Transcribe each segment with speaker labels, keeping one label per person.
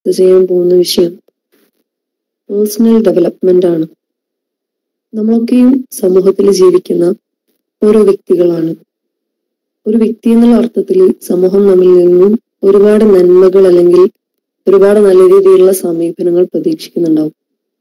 Speaker 1: ചർച്ച ചെയ്യാൻ പോകുന്ന വിഷയം പേഴ്സണൽ ഡെവലപ്മെന്റ് ആണ് നമ്മളൊക്കെയും സമൂഹത്തിൽ ജീവിക്കുന്ന ഓരോ വ്യക്തികളാണ് ഒരു വ്യക്തി എന്നുള്ള അർത്ഥത്തിൽ സമൂഹം നമ്മിൽ നിന്നും ഒരുപാട് നന്മകൾ അല്ലെങ്കിൽ ഒരുപാട് നല്ല രീതിയിലുള്ള സമീപനങ്ങൾ പ്രതീക്ഷിക്കുന്നുണ്ടാവും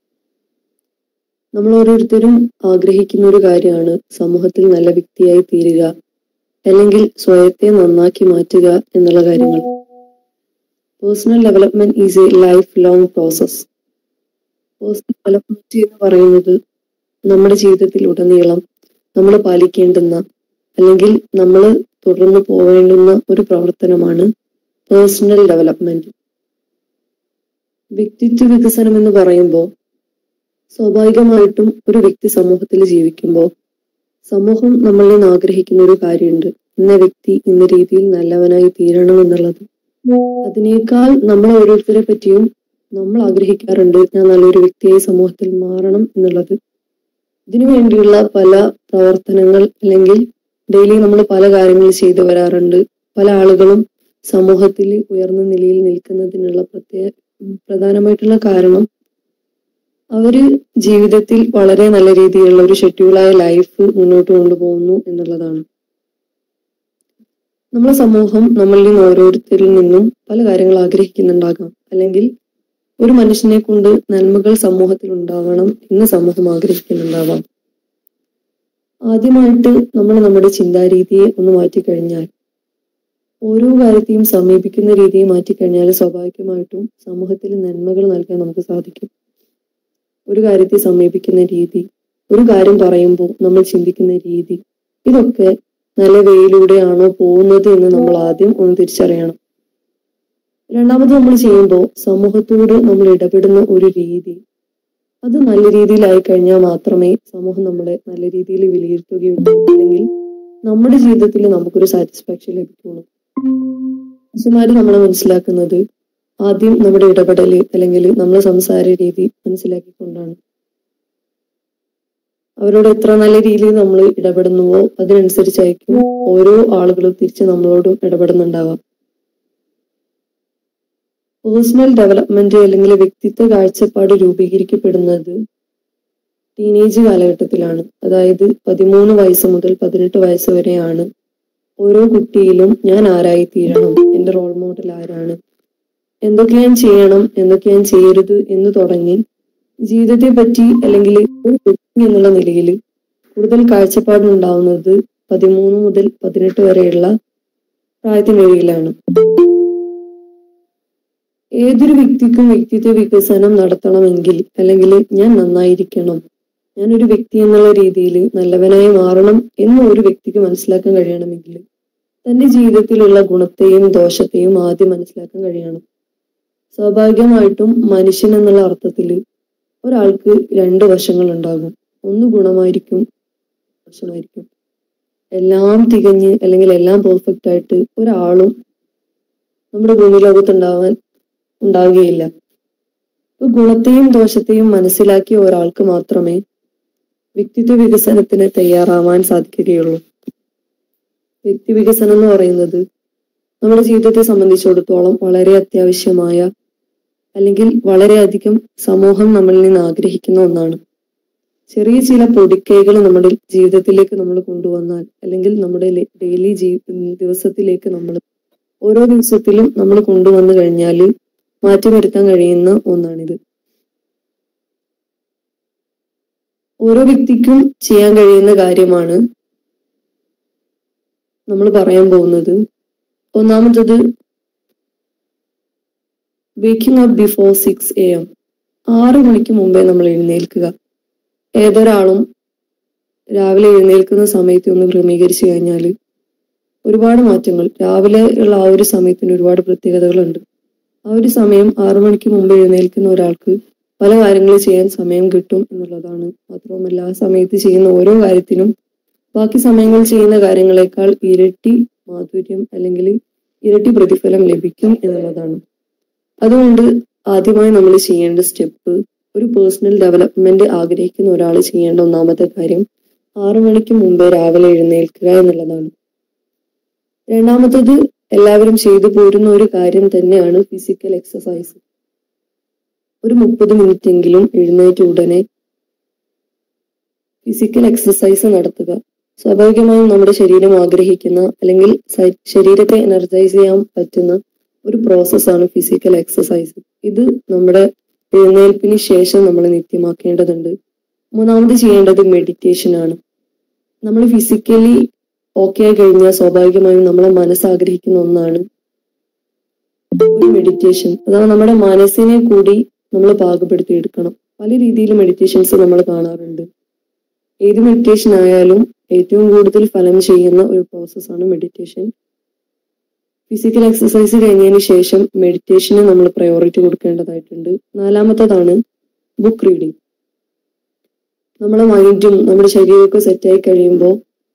Speaker 1: നമ്മൾ ഓരോരുത്തരും ആഗ്രഹിക്കുന്ന ഒരു കാര്യമാണ് സമൂഹത്തിൽ നല്ല വ്യക്തിയായി തീരുക അല്ലെങ്കിൽ സ്വയത്തെ നന്നാക്കി മാറ്റുക എന്നുള്ള കാര്യങ്ങൾ personal development is a life long process personal development എന്ന് പറയുന്നത് നമ്മുടെ ജീവിതത്തിൽ ഉടനീളം നമ്മൾ പാലിക്കേണ്ടുന്ന അല്ലെങ്കിൽ നമ്മൾ തുടർന്ന് പോവേണ്ടുന്ന ഒരു പ്രവർത്തനമാണ് പേഴ്സണൽ ഡെവലപ്മെന്റ് വ്യക്തിത്വ വികസനം എന്ന് പറയുമ്പോൾ സ്വാഭാവികമായിട്ടും ഒരു വ്യക്തി സമൂഹത്തിൽ ജീവിക്കുമ്പോൾ സമൂഹം നമ്മളിൽ നിന്ന് ആഗ്രഹിക്കുന്ന ഒരു കാര്യമുണ്ട് ഇന്ന വ്യക്തി ഇന്ന രീതിയിൽ നല്ലവനായി തീരണം എന്നുള്ളത് അതിനേക്കാൾ നമ്മൾ ഓരോരുത്തരെ പറ്റിയും നമ്മൾ ആഗ്രഹിക്കാറുണ്ട് ഞാൻ നല്ലൊരു വ്യക്തിയായി സമൂഹത്തിൽ മാറണം എന്നുള്ളത് ഇതിനു വേണ്ടിയുള്ള പല പ്രവർത്തനങ്ങൾ അല്ലെങ്കിൽ ഡെയിലി നമ്മൾ പല കാര്യങ്ങൾ ചെയ്തു വരാറുണ്ട് പല ആളുകളും സമൂഹത്തിൽ ഉയർന്ന നിലയിൽ നിൽക്കുന്നതിനുള്ള പ്രത്യേക പ്രധാനമായിട്ടുള്ള കാരണം അവര് ജീവിതത്തിൽ വളരെ നല്ല രീതിയിലുള്ള ഒരു ഷെഡ്യൂളായ ലൈഫ് മുന്നോട്ട് കൊണ്ടുപോകുന്നു എന്നുള്ളതാണ് നമ്മളെ സമൂഹം നമ്മളിൽ നിന്ന് ഓരോരുത്തരിൽ നിന്നും പല കാര്യങ്ങൾ ആഗ്രഹിക്കുന്നുണ്ടാകാം അല്ലെങ്കിൽ ഒരു മനുഷ്യനെ കൊണ്ട് നന്മകൾ സമൂഹത്തിൽ ഉണ്ടാവണം എന്ന് സമൂഹം ആഗ്രഹിക്കുന്നുണ്ടാവാം ആദ്യമായിട്ട് നമ്മൾ നമ്മുടെ ചിന്താരീതിയെ ഒന്ന് മാറ്റിക്കഴിഞ്ഞാൽ ഓരോ കാര്യത്തെയും സമീപിക്കുന്ന രീതിയെ മാറ്റിക്കഴിഞ്ഞാൽ സ്വാഭാവികമായിട്ടും സമൂഹത്തിൽ നന്മകൾ നൽകാൻ നമുക്ക് സാധിക്കും ഒരു കാര്യത്തെ സമീപിക്കുന്ന രീതി ഒരു കാര്യം പറയുമ്പോൾ നമ്മൾ ചിന്തിക്കുന്ന രീതി ഇതൊക്കെ നല്ല വേയിലൂടെയാണോ പോകുന്നത് എന്ന് നമ്മൾ ആദ്യം ഒന്ന് തിരിച്ചറിയണം രണ്ടാമത് നമ്മൾ ചെയ്യുമ്പോൾ സമൂഹത്തോട് നമ്മൾ ഇടപെടുന്ന ഒരു രീതി അത് നല്ല രീതിയിലായി കഴിഞ്ഞാൽ മാത്രമേ സമൂഹം നമ്മളെ നല്ല രീതിയിൽ വിലയിരുത്തുകയുള്ളൂ അല്ലെങ്കിൽ നമ്മുടെ ജീവിതത്തിൽ നമുക്കൊരു സാറ്റിസ്ഫാക്ഷൻ ലഭിക്കുള്ളൂ മനുഷ്യന്മാര് നമ്മളെ മനസ്സിലാക്കുന്നത് ആദ്യം നമ്മുടെ ഇടപെടല് അല്ലെങ്കിൽ നമ്മളെ സംസാര രീതി മനസ്സിലാക്കിക്കൊണ്ടാണ് അവരോട് എത്ര നല്ല രീതിയിൽ നമ്മൾ ഇടപെടുന്നുവോ അതിനനുസരിച്ചായിരിക്കും ഓരോ ആളുകളും തിരിച്ച് നമ്മളോടും ഇടപെടുന്നുണ്ടാവാം പേഴ്സണൽ ഡെവലപ്മെന്റ് അല്ലെങ്കിൽ വ്യക്തിത്വ കാഴ്ചപ്പാട് രൂപീകരിക്കപ്പെടുന്നത് ടീനേജ് കാലഘട്ടത്തിലാണ് അതായത് പതിമൂന്ന് വയസ്സ് മുതൽ പതിനെട്ട് വയസ്സ് വരെയാണ് ഓരോ കുട്ടിയിലും ഞാൻ ആരായി തീരണം എന്റെ റോൾ മോഡൽ ആരാണ് എന്തൊക്കെ ഞാൻ ചെയ്യണം എന്തൊക്കെ ഞാൻ ചെയ്യരുത് എന്ന് തുടങ്ങി ജീവിതത്തെ പറ്റി അല്ലെങ്കിൽ ഒരു വ്യക്തി എന്നുള്ള നിലയിൽ കൂടുതൽ കാഴ്ചപ്പാടുണ്ടാവുന്നത് പതിമൂന്ന് മുതൽ പതിനെട്ട് വരെയുള്ള പ്രായത്തിനിടയിലാണ് ഏതൊരു വ്യക്തിക്കും വ്യക്തിത്വ വികസനം നടത്തണമെങ്കിൽ അല്ലെങ്കിൽ ഞാൻ നന്നായിരിക്കണം ഞാൻ ഒരു വ്യക്തി എന്നുള്ള രീതിയിൽ നല്ലവനായി മാറണം എന്ന് ഒരു വ്യക്തിക്ക് മനസ്സിലാക്കാൻ കഴിയണമെങ്കിൽ തന്റെ ജീവിതത്തിലുള്ള ഗുണത്തെയും ദോഷത്തെയും ആദ്യം മനസ്സിലാക്കാൻ കഴിയണം സ്വാഭാവികമായിട്ടും മനുഷ്യൻ എന്നുള്ള അർത്ഥത്തിൽ ഒരാൾക്ക് രണ്ട് വശങ്ങൾ ഉണ്ടാകും ഒന്ന് ഗുണമായിരിക്കും ദോഷമായിരിക്കും എല്ലാം തികഞ്ഞ് അല്ലെങ്കിൽ എല്ലാം പെർഫെക്റ്റ് ആയിട്ട് ഒരാളും നമ്മുടെ ഭൂമിലോകത്ത് ഉണ്ടാവാൻ ഉണ്ടാവുകയില്ല ഇപ്പൊ ഗുണത്തെയും ദോഷത്തെയും മനസ്സിലാക്കിയ ഒരാൾക്ക് മാത്രമേ വ്യക്തിത്വ വികസനത്തിന് തയ്യാറാവാൻ സാധിക്കുകയുള്ളൂ വ്യക്തി വികസനം എന്ന് പറയുന്നത് നമ്മുടെ ജീവിതത്തെ സംബന്ധിച്ചിടത്തോളം വളരെ അത്യാവശ്യമായ അല്ലെങ്കിൽ വളരെയധികം സമൂഹം നമ്മളിൽ നിന്ന് ആഗ്രഹിക്കുന്ന ഒന്നാണ് ചെറിയ ചില പൊടിക്കൈകൾ നമ്മുടെ ജീവിതത്തിലേക്ക് നമ്മൾ കൊണ്ടുവന്നാൽ അല്ലെങ്കിൽ നമ്മുടെ ഡെയിലി ജീ ദിവസത്തിലേക്ക് നമ്മൾ ഓരോ ദിവസത്തിലും നമ്മൾ കൊണ്ടുവന്നു കഴിഞ്ഞാൽ മാറ്റം വരുത്താൻ കഴിയുന്ന ഒന്നാണിത് ഓരോ വ്യക്തിക്കും ചെയ്യാൻ കഴിയുന്ന കാര്യമാണ് നമ്മൾ പറയാൻ പോകുന്നത് ഒന്നാമത്തത് waking up before six A M ആറ് മണിക്ക് മുമ്പേ നമ്മൾ എഴുന്നേൽക്കുക ഏതൊരാളും രാവിലെ എഴുന്നേൽക്കുന്ന സമയത്ത് ഒന്ന് ക്രമീകരിച്ചു കഴിഞ്ഞാൽ ഒരുപാട് മാറ്റങ്ങൾ രാവിലെ ഉള്ള ആ ഒരു സമയത്തിന് ഒരുപാട് പ്രത്യേകതകളുണ്ട് ആ ഒരു സമയം ആറു മണിക്ക് മുമ്പ് എഴുന്നേൽക്കുന്ന ഒരാൾക്ക് പല കാര്യങ്ങൾ ചെയ്യാൻ സമയം കിട്ടും എന്നുള്ളതാണ് മാത്രവുമല്ല ആ സമയത്ത് ചെയ്യുന്ന ഓരോ കാര്യത്തിനും ബാക്കി സമയങ്ങൾ ചെയ്യുന്ന കാര്യങ്ങളെക്കാൾ ഇരട്ടി മാധുര്യം അല്ലെങ്കിൽ ഇരട്ടി പ്രതിഫലം ലഭിക്കും എന്നുള്ളതാണ് അതുകൊണ്ട് ആദ്യമായി നമ്മൾ ചെയ്യേണ്ട സ്റ്റെപ്പ് ഒരു പേഴ്സണൽ ഡെവലപ്മെന്റ് ആഗ്രഹിക്കുന്ന ഒരാൾ ചെയ്യേണ്ട ഒന്നാമത്തെ കാര്യം ആറു മണിക്ക് മുമ്പ് രാവിലെ എഴുന്നേൽക്കുക എന്നുള്ളതാണ് രണ്ടാമത്തത് എല്ലാവരും ചെയ്തു പോരുന്ന ഒരു കാര്യം തന്നെയാണ് ഫിസിക്കൽ എക്സസൈസ് ഒരു മുപ്പത് മിനിറ്റ് എങ്കിലും എഴുന്നേറ്റ ഉടനെ ഫിസിക്കൽ എക്സസൈസ് നടത്തുക സ്വാഭാവികമായും നമ്മുടെ ശരീരം ആഗ്രഹിക്കുന്ന അല്ലെങ്കിൽ സ- ശരീരത്തെ എനർജൈസ് ചെയ്യാൻ പറ്റുന്ന ഒരു പ്രോസസ്സാണ് ഫിസിക്കൽ എക്സസൈസ് ഇത് നമ്മുടെ എഴുന്നേൽപ്പിന് ശേഷം നമ്മൾ നിത്യമാക്കേണ്ടതുണ്ട് മൂന്നാമത് ചെയ്യേണ്ടത് മെഡിറ്റേഷൻ ആണ് നമ്മൾ ഫിസിക്കലി ഓക്കെ ആയി കഴിഞ്ഞാൽ സ്വാഭാവികമായും നമ്മളെ മനസ്സ് ആഗ്രഹിക്കുന്ന ഒന്നാണ് ഒരു മെഡിറ്റേഷൻ അഥവാ നമ്മുടെ മനസ്സിനെ കൂടി നമ്മൾ പാകപ്പെടുത്തി എടുക്കണം പല രീതിയിൽ മെഡിറ്റേഷൻസ് നമ്മൾ കാണാറുണ്ട് ഏത് മെഡിറ്റേഷൻ ആയാലും ഏറ്റവും കൂടുതൽ ഫലം ചെയ്യുന്ന ഒരു പ്രോസസ്സാണ് മെഡിറ്റേഷൻ ഫിസിക്കൽ എക്സസൈസ് കഴിഞ്ഞതിന് ശേഷം മെഡിറ്റേഷന് നമ്മൾ പ്രയോറിറ്റി കൊടുക്കേണ്ടതായിട്ടുണ്ട് നാലാമത്തതാണ് ബുക്ക് റീഡിംഗ് നമ്മുടെ മൈൻഡും നമ്മുടെ ശരീരമൊക്കെ സെറ്റായി കഴിയുമ്പോൾ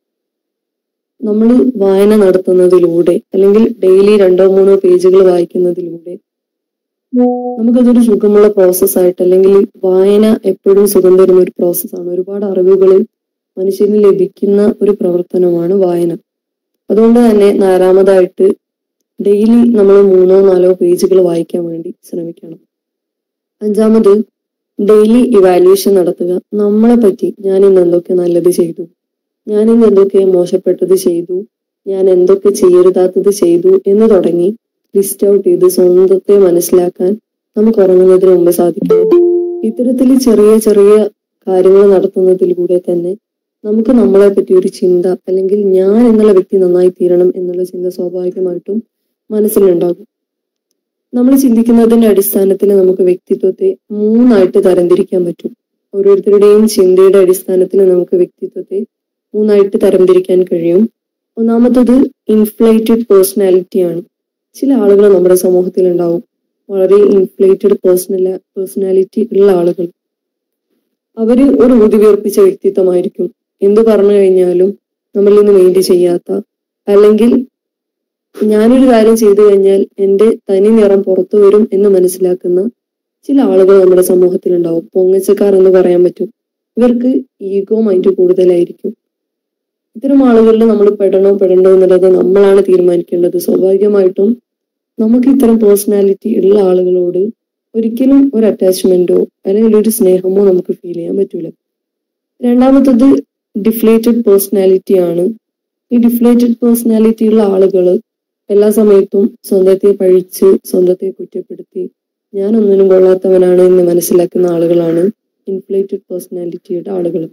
Speaker 1: നമ്മൾ വായന നടത്തുന്നതിലൂടെ അല്ലെങ്കിൽ ഡെയിലി രണ്ടോ മൂന്നോ പേജുകൾ വായിക്കുന്നതിലൂടെ നമുക്കതൊരു സുഖമുള്ള പ്രോസസ് ആയിട്ട് അല്ലെങ്കിൽ വായന എപ്പോഴും സുഖം തരുന്ന ഒരു പ്രോസസ്സാണ് ഒരുപാട് അറിവുകൾ മനുഷ്യന് ലഭിക്കുന്ന ഒരു പ്രവർത്തനമാണ് വായന അതുകൊണ്ട് തന്നെ നാലാമതായിട്ട് ഡെയിലി നമ്മൾ മൂന്നോ നാലോ പേജുകൾ വായിക്കാൻ വേണ്ടി ശ്രമിക്കണം അഞ്ചാമത് ഡെയിലി ഇവാലുവേഷൻ നടത്തുക നമ്മളെ പറ്റി ഞാൻ ഇന്ന് എന്തൊക്കെ നല്ലത് ചെയ്തു ഞാൻ ഇന്ന് എന്തൊക്കെ മോശപ്പെട്ടത് ചെയ്തു ഞാൻ എന്തൊക്കെ ചെയ്യരുതാത്തത് ചെയ്തു എന്ന് തുടങ്ങി ലിസ്റ്റ് ഔട്ട് ചെയ്ത് സ്വന്തത്തെ മനസ്സിലാക്കാൻ നമുക്ക് ഉറങ്ങുന്നതിന് മുമ്പ് സാധിക്കണം ഇത്തരത്തിൽ ചെറിയ ചെറിയ കാര്യങ്ങൾ നടത്തുന്നതിലൂടെ തന്നെ നമുക്ക് നമ്മളെ പറ്റി ഒരു ചിന്ത അല്ലെങ്കിൽ ഞാൻ എന്നുള്ള വ്യക്തി നന്നായി തീരണം എന്നുള്ള ചിന്ത സ്വാഭാവികമായിട്ടും മനസ്സിലുണ്ടാകും നമ്മൾ ചിന്തിക്കുന്നതിന്റെ അടിസ്ഥാനത്തിൽ നമുക്ക് വ്യക്തിത്വത്തെ മൂന്നായിട്ട് തരംതിരിക്കാൻ പറ്റും ഓരോരുത്തരുടെയും ചിന്തയുടെ അടിസ്ഥാനത്തിൽ നമുക്ക് വ്യക്തിത്വത്തെ മൂന്നായിട്ട് തരംതിരിക്കാൻ കഴിയും ഒന്നാമത്തത് ഇൻഫ്ലേറ്റഡ് പേഴ്സണാലിറ്റി ആണ് ചില ആളുകൾ നമ്മുടെ സമൂഹത്തിൽ ഉണ്ടാവും വളരെ ഇൻഫ്ലേറ്റഡ് പേഴ്സണൽ പേഴ്സണാലിറ്റി ഉള്ള ആളുകൾ അവര് ഒരു ഊതിവീർപ്പിച്ച വ്യക്തിത്വമായിരിക്കും എന്ത് പറഞ്ഞു കഴിഞ്ഞാലും നമ്മളിൽ നിന്ന് മൈൻഡ് ചെയ്യാത്ത അല്ലെങ്കിൽ ഞാനൊരു കാര്യം ചെയ്തു കഴിഞ്ഞാൽ എന്റെ തനി നിറം പുറത്തു വരും എന്ന് മനസ്സിലാക്കുന്ന ചില ആളുകൾ നമ്മുടെ സമൂഹത്തിൽ ഉണ്ടാവും പൊങ്ങച്ചക്കാർ എന്ന് പറയാൻ പറ്റും ഇവർക്ക് ഈഗോ മൈൻഡ് കൂടുതലായിരിക്കും ഇത്തരം ആളുകളിൽ നമ്മൾ പെടണോ പെടണ്ടോ എന്നുള്ളത് നമ്മളാണ് തീരുമാനിക്കേണ്ടത് സ്വാഭാവികമായിട്ടും നമുക്ക് ഇത്തരം പേഴ്സണാലിറ്റി ഉള്ള ആളുകളോട് ഒരിക്കലും ഒരു അറ്റാച്ച്മെന്റോ അല്ലെങ്കിൽ ഒരു സ്നേഹമോ നമുക്ക് ഫീൽ ചെയ്യാൻ പറ്റൂല രണ്ടാമത്തത് ഡിഫ്ലേറ്റഡ് പേഴ്സണാലിറ്റി ആണ് ഈ ഡിഫ്ലേറ്റഡ് പേഴ്സണാലിറ്റി ഉള്ള ആളുകൾ എല്ലാ സമയത്തും സ്വന്തത്തെ പഴിച്ച് സ്വന്തത്തെ കുറ്റപ്പെടുത്തി ഞാൻ ഒന്നിനും കൊള്ളാത്തവനാണ് എന്ന് മനസ്സിലാക്കുന്ന ആളുകളാണ് ഇൻഫ്ലേറ്റഡ് പേഴ്സണാലിറ്റിയുടെ ആളുകൾ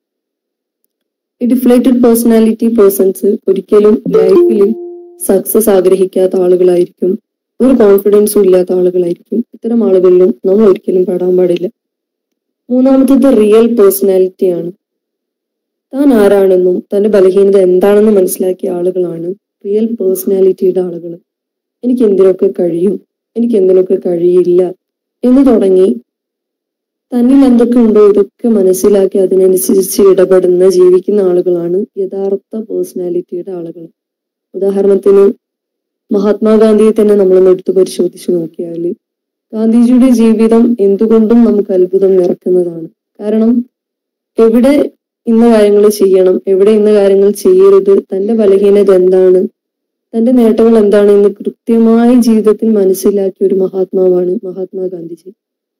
Speaker 1: ഈ ഡിഫ്ലേറ്റഡ് പേഴ്സണാലിറ്റി പേഴ്സൺസ് ഒരിക്കലും ലൈഫിൽ സക്സസ് ആഗ്രഹിക്കാത്ത ആളുകളായിരിക്കും ഒരു കോൺഫിഡൻസും ഇല്ലാത്ത ആളുകളായിരിക്കും ഇത്തരം ആളുകളിലും നമ്മൾ ഒരിക്കലും പെടാൻ പാടില്ല മൂന്നാമത്തത് റിയൽ പേഴ്സണാലിറ്റി ആണ് താൻ ആരാണെന്നും തന്റെ ബലഹീനത എന്താണെന്ന് മനസ്സിലാക്കിയ ആളുകളാണ് റിയൽ പേഴ്സണാലിറ്റിയുടെ ആളുകൾ എനിക്ക് എന്തിനൊക്കെ കഴിയും എനിക്ക് എന്തിനൊക്കെ കഴിയില്ല എന്ന് തുടങ്ങി തന്നിൽ എന്തൊക്കെ ഉണ്ടോ ഇതൊക്കെ മനസ്സിലാക്കി അതിനനുസരിച്ച് ഇടപെടുന്ന ജീവിക്കുന്ന ആളുകളാണ് യഥാർത്ഥ പേഴ്സണാലിറ്റിയുടെ ആളുകൾ ഉദാഹരണത്തിന് മഹാത്മാഗാന്ധിയെ തന്നെ നമ്മളൊന്ന് എടുത്തു പരിശോധിച്ചു നോക്കിയാൽ ഗാന്ധിജിയുടെ ജീവിതം എന്തുകൊണ്ടും നമുക്ക് അത്ഭുതം നിറക്കുന്നതാണ് കാരണം എവിടെ ഇന്ന കാര്യങ്ങൾ ചെയ്യണം എവിടെ ഇന്ന കാര്യങ്ങൾ ചെയ്യരുത് തന്റെ ബലഹീനത എന്താണ് തന്റെ നേട്ടങ്ങൾ എന്താണ് എന്ന് കൃത്യമായി ജീവിതത്തിൽ മനസ്സിലാക്കിയ ഒരു മഹാത്മാവാണ് മഹാത്മാഗാന്ധിജി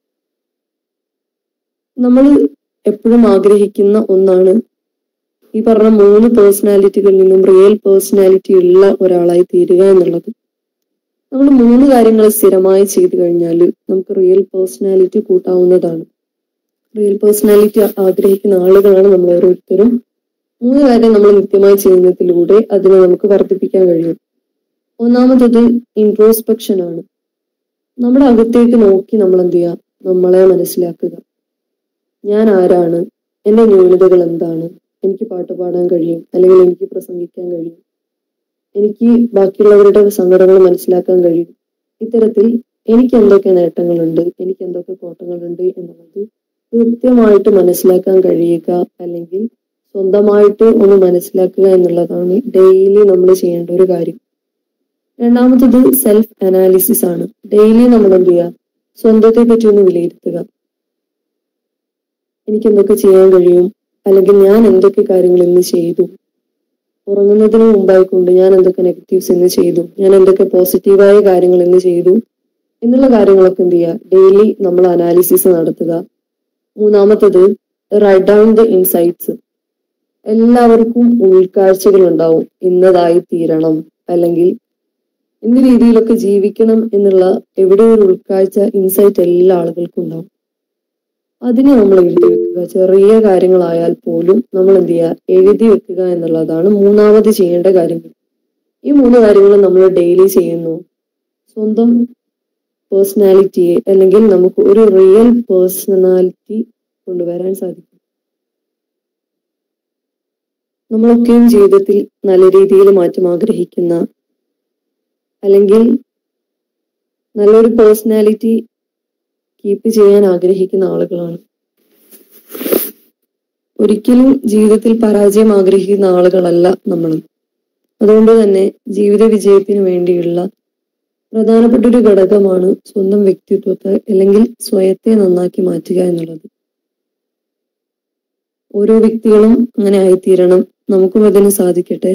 Speaker 1: നമ്മൾ എപ്പോഴും ആഗ്രഹിക്കുന്ന ഒന്നാണ് ഈ പറഞ്ഞ മൂന്ന് പേഴ്സണാലിറ്റികളിൽ നിന്നും റിയൽ പേഴ്സണാലിറ്റി ഉള്ള ഒരാളായി തീരുക എന്നുള്ളത് നമ്മൾ മൂന്ന് കാര്യങ്ങൾ സ്ഥിരമായി ചെയ്തു കഴിഞ്ഞാൽ നമുക്ക് റിയൽ പേഴ്സണാലിറ്റി കൂട്ടാവുന്നതാണ് റിയൽ പേഴ്സണാലിറ്റി ആഗ്രഹിക്കുന്ന ആളുകളാണ് നമ്മൾ ഓരോരുത്തരും മൂന്ന് കാര്യം നമ്മൾ നിത്യമായി ചെയ്യുന്നതിലൂടെ അതിനെ നമുക്ക് വർദ്ധിപ്പിക്കാൻ കഴിയും ഒന്നാമത്തത് ഇൻട്രോസ്പെക്ഷൻ ആണ് നമ്മുടെ അകത്തേക്ക് നോക്കി നമ്മൾ എന്ത് ചെയ്യുക നമ്മളെ മനസ്സിലാക്കുക ഞാൻ ആരാണ് എന്റെ ന്യൂനതകൾ എന്താണ് എനിക്ക് പാട്ട് പാടാൻ കഴിയും അല്ലെങ്കിൽ എനിക്ക് പ്രസംഗിക്കാൻ കഴിയും എനിക്ക് ബാക്കിയുള്ളവരുടെ സങ്കടങ്ങൾ മനസ്സിലാക്കാൻ കഴിയും ഇത്തരത്തിൽ എനിക്ക് എന്തൊക്കെ നേട്ടങ്ങളുണ്ട് എനിക്ക് എന്തൊക്കെ കോട്ടങ്ങളുണ്ട് എന്നുള്ളത് കൃത്യമായിട്ട് മനസ്സിലാക്കാൻ കഴിയുക അല്ലെങ്കിൽ സ്വന്തമായിട്ട് ഒന്ന് മനസ്സിലാക്കുക എന്നുള്ളതാണ് ഡെയിലി നമ്മൾ ചെയ്യേണ്ട ഒരു കാര്യം രണ്ടാമത്തത് സെൽഫ് അനാലിസിസ് ആണ് ഡെയിലി നമ്മൾ എന്ത് ചെയ്യുക സ്വന്തത്തെ പറ്റി ഒന്ന് വിലയിരുത്തുക എനിക്ക് എന്തൊക്കെ ചെയ്യാൻ കഴിയും അല്ലെങ്കിൽ ഞാൻ എന്തൊക്കെ കാര്യങ്ങൾ ഇന്ന് ചെയ്തു ഉറങ്ങുന്നതിന് മുമ്പായിക്കൊണ്ട് ഞാൻ എന്തൊക്കെ നെഗറ്റീവ്സ് ഇന്ന് ചെയ്തു ഞാൻ എന്തൊക്കെ പോസിറ്റീവായ കാര്യങ്ങൾ ഇന്ന് ചെയ്തു എന്നുള്ള കാര്യങ്ങളൊക്കെ എന്ത് ചെയ്യുക ഡെയിലി നമ്മൾ അനാലിസിസ് നടത്തുക മൂന്നാമത്തത് റൈറ്റ് ഡൗൺ ദ ഇൻസൈറ്റ്സ് എല്ലാവർക്കും ഉൾക്കാഴ്ചകൾ ഉണ്ടാവും ഇന്നതായി തീരണം അല്ലെങ്കിൽ എന്ത് രീതിയിലൊക്കെ ജീവിക്കണം എന്നുള്ള എവിടെ ഒരു ഉൾക്കാഴ്ച ഇൻസൈറ്റ് എല്ലാ ആളുകൾക്കും ഉണ്ടാവും അതിനെ നമ്മൾ എഴുതി വെക്കുക ചെറിയ കാര്യങ്ങളായാൽ പോലും നമ്മൾ എന്ത് ചെയ്യുക എഴുതി വെക്കുക എന്നുള്ളതാണ് മൂന്നാമത് ചെയ്യേണ്ട കാര്യങ്ങൾ ഈ മൂന്ന് കാര്യങ്ങളും നമ്മൾ ഡെയിലി ചെയ്യുന്നു സ്വന്തം പേഴ്സണാലിറ്റിയെ അല്ലെങ്കിൽ നമുക്ക് ഒരു റിയൽ പേഴ്സണാലിറ്റി കൊണ്ടുവരാൻ സാധിക്കും നമ്മളൊക്കെയും ജീവിതത്തിൽ നല്ല രീതിയിൽ മാറ്റം ആഗ്രഹിക്കുന്ന അല്ലെങ്കിൽ നല്ലൊരു പേഴ്സണാലിറ്റി കീപ്പ് ചെയ്യാൻ ആഗ്രഹിക്കുന്ന ആളുകളാണ് ഒരിക്കലും ജീവിതത്തിൽ പരാജയം ആഗ്രഹിക്കുന്ന ആളുകളല്ല നമ്മൾ അതുകൊണ്ട് തന്നെ ജീവിത വിജയത്തിന് വേണ്ടിയുള്ള പ്രധാനപ്പെട്ട ഒരു ഘടകമാണ് സ്വന്തം വ്യക്തിത്വത്തെ അല്ലെങ്കിൽ സ്വയത്തെ നന്നാക്കി മാറ്റുക എന്നുള്ളത് ഓരോ വ്യക്തികളും അങ്ങനെ ആയിത്തീരണം നമുക്കും അതിന് സാധിക്കട്ടെ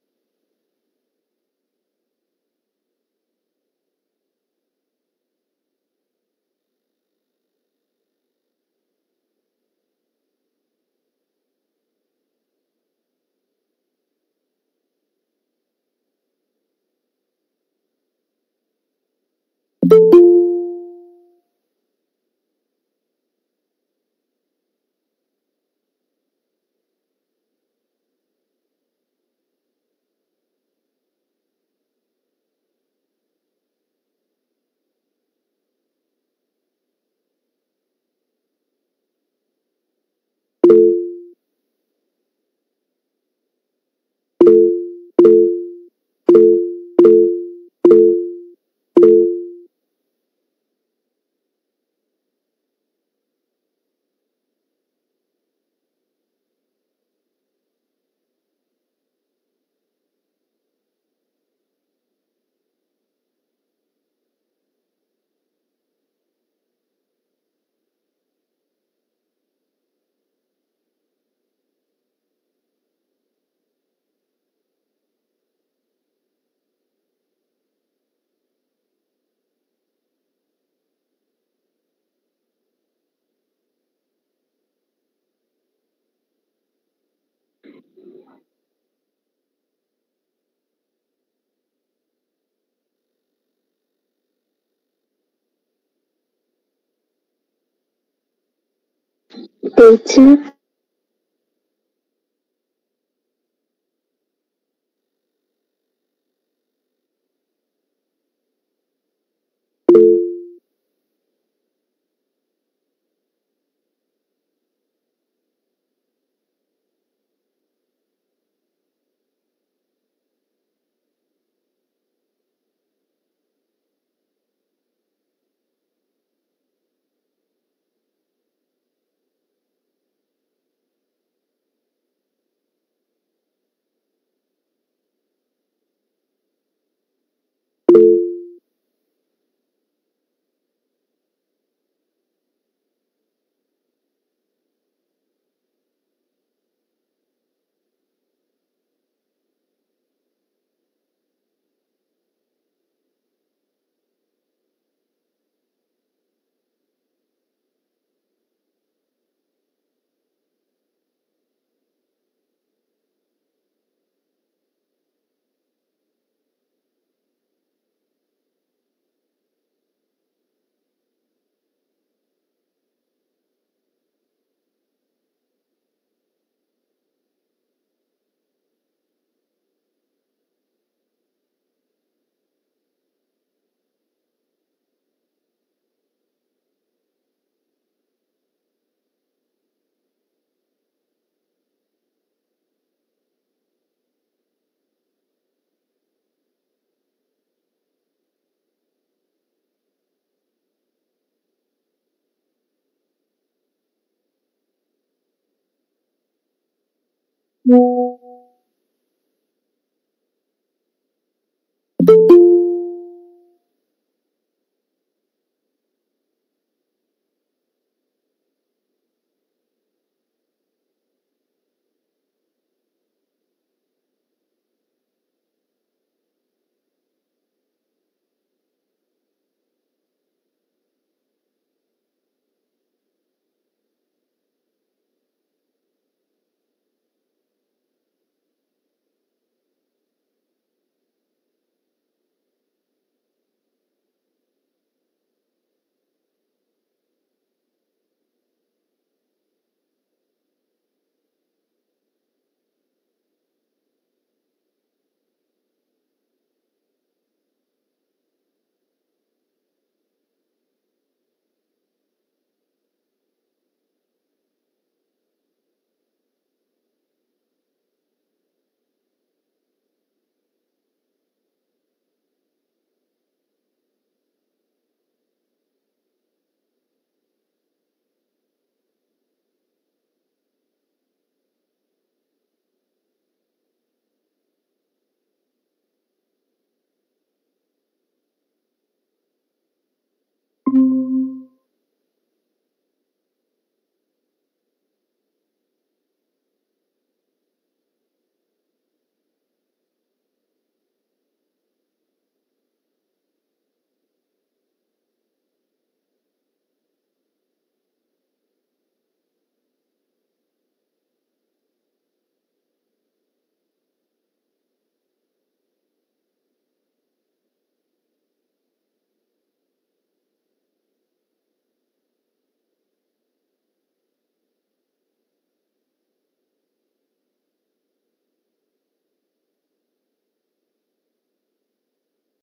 Speaker 2: ചേച്ചി